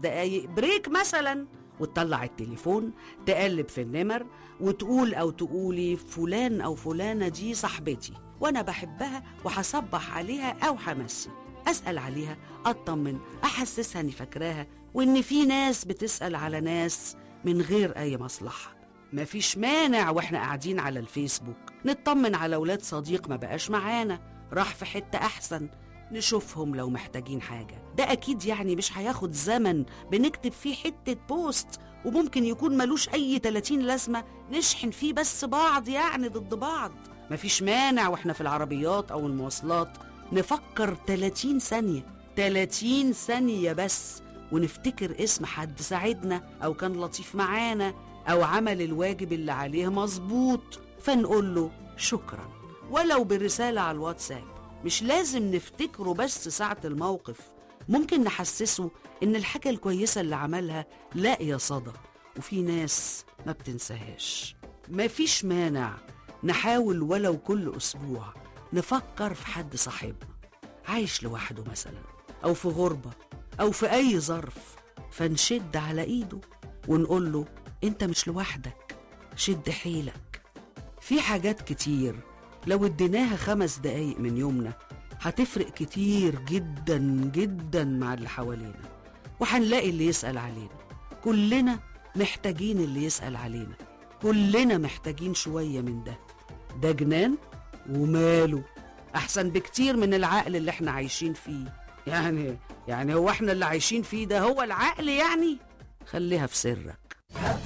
دقايق بريك مثلا وتطلع التليفون تقلب في النمر وتقول أو تقولي فلان أو فلانة دي صاحبتي وأنا بحبها وهصبح عليها أو همسي أسأل عليها أطمن أحسسها إني فاكراها وإن في ناس بتسأل على ناس من غير أي مصلحة مفيش مانع واحنا قاعدين على الفيسبوك نطمن على ولاد صديق ما بقاش معانا راح في حتة أحسن نشوفهم لو محتاجين حاجة ده أكيد يعني مش هياخد زمن بنكتب فيه حتة بوست وممكن يكون ملوش أي 30 لازمة نشحن فيه بس بعض يعني ضد بعض مفيش مانع واحنا في العربيات أو المواصلات نفكر 30 ثانية 30 ثانية بس ونفتكر اسم حد ساعدنا أو كان لطيف معانا أو عمل الواجب اللي عليه مظبوط فنقول له شكرا ولو برسالة على الواتساب مش لازم نفتكره بس ساعة الموقف ممكن نحسسه إن الحاجة الكويسة اللي عملها لاقية صدى وفي ناس ما بتنساهاش مفيش مانع نحاول ولو كل أسبوع نفكر في حد صاحبنا عايش لوحده مثلا أو في غربة أو في أي ظرف فنشد على إيده ونقول له أنت مش لوحدك شد حيلك في حاجات كتير لو اديناها خمس دقايق من يومنا هتفرق كتير جدا جدا مع اللي حوالينا وهنلاقي اللي يسأل علينا كلنا محتاجين اللي يسأل علينا كلنا محتاجين شوية من ده ده جنان وماله أحسن بكتير من العقل اللي احنا عايشين فيه يعني يعني هو احنا اللي عايشين فيه ده هو العقل يعني خليها في سرك